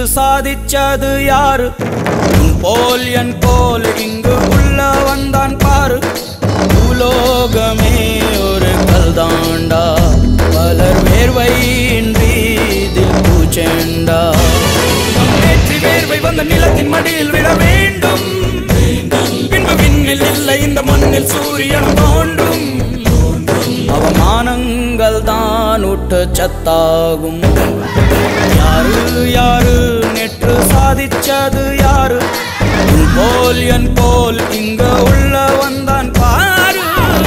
சாதிச்சது யாரு உன் போல் என் போல் இங்கு உள்ள வந்தான் பாரு பூலோகமே ஒரு கல்தாண்டா பலர் வேர்வையின்றி இதில் பூச்செண்டா நேற்று வேர்வை வந்த நிலத்தின் மடியில் விட வேண்டும் பின்பு விண்ணில் இல்லை இந்த மண்ணில் சூரியன் தோன்றும் அவமானங்கள் தான் உட்டு சத்தாகும் யாரு யாரு நேற்று சாதிச்சது யாரு உன் போல் என் போல் இங்க உள்ள வந்தான் பாரு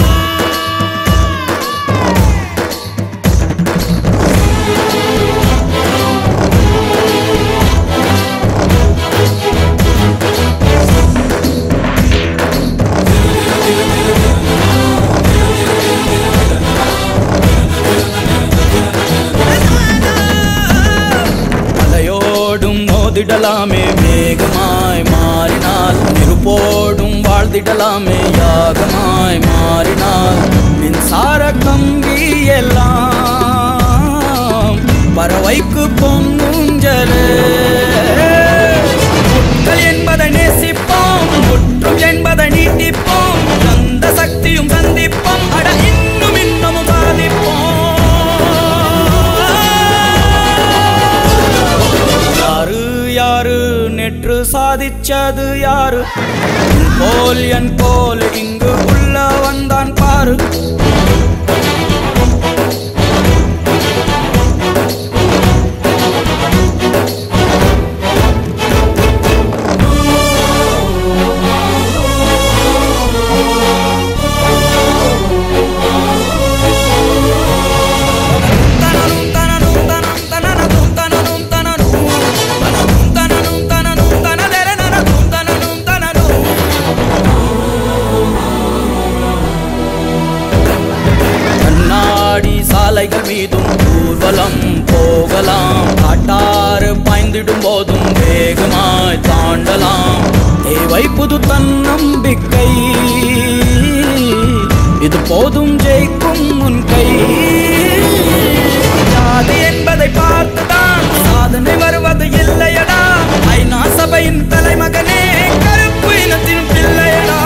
அலையோடும் மோதிடலாமே வேகமாய் மாறினால் நெருப்போடும் வாழ்ந்திடலாமே யாகமாய் மாறினால் மின்சார கம்பி எல்லாம் பறவைக்கு பொன்னுஞ்சலே முட்கள் என்பதை நேசிப்போம் முற்றும் என்பதை நீட்டிப்போம் அந்த சக்தியும் சந்திப்போம் அட இன்னும் இன்னமும் சாதிப்போம் யாரு யாரு நேற்று சாதிச்சது யாரு உன் போல் என் போல் இங்கு உள்ள வந்தான் பாரு தனனும் தனனும் தனம் தனனதும் தனனும் தனனும் தனனும் தனனும் தனனும் தனதெரனனதும் தனனும் தனனும் கண்ணாடி சாலைகள் மீதும் ஊர்வலம் போகலாம் காட்டாறு பாய்ந்திடும் போதும் வேகமாய் தாண்டலாம் தேவை புது தன்னம்பிக்கை இது போதும் ஜெயிக்கும் உன் கை ஜாதி என்பதை பார்த்துதான் சாதனை வருவது இல்லையடா ஐநா சபையின் தலைமகனே கருப்பு இனத்தின் பிள்ளையடா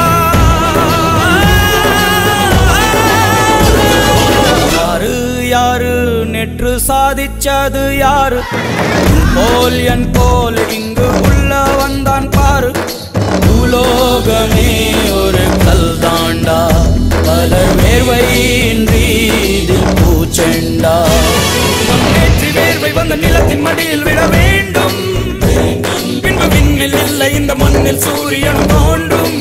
யாரு யாரு நேற்று சாதிச்சது யாரு உன் போல் என் போல் இங்கு உள்ள வந்தான் பாரு பூலோகமே ஒரு கல்தாண்டா பலர் வேர்வையின்றி இதில் பூச்செண்டா நேற்று வேர்வை வந்த நிலத்தின் மடியில் விட வேண்டும் பின்பு விண்ணில் இல்லை இந்த மண்ணில் சூரியன் தோன்றும்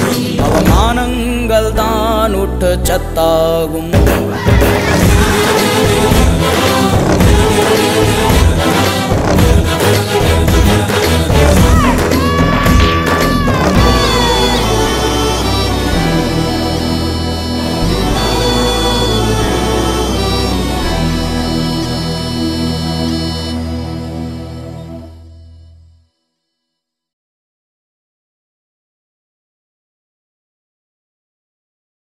அவமானங்கள் தான் உட்டு சத்தாகும்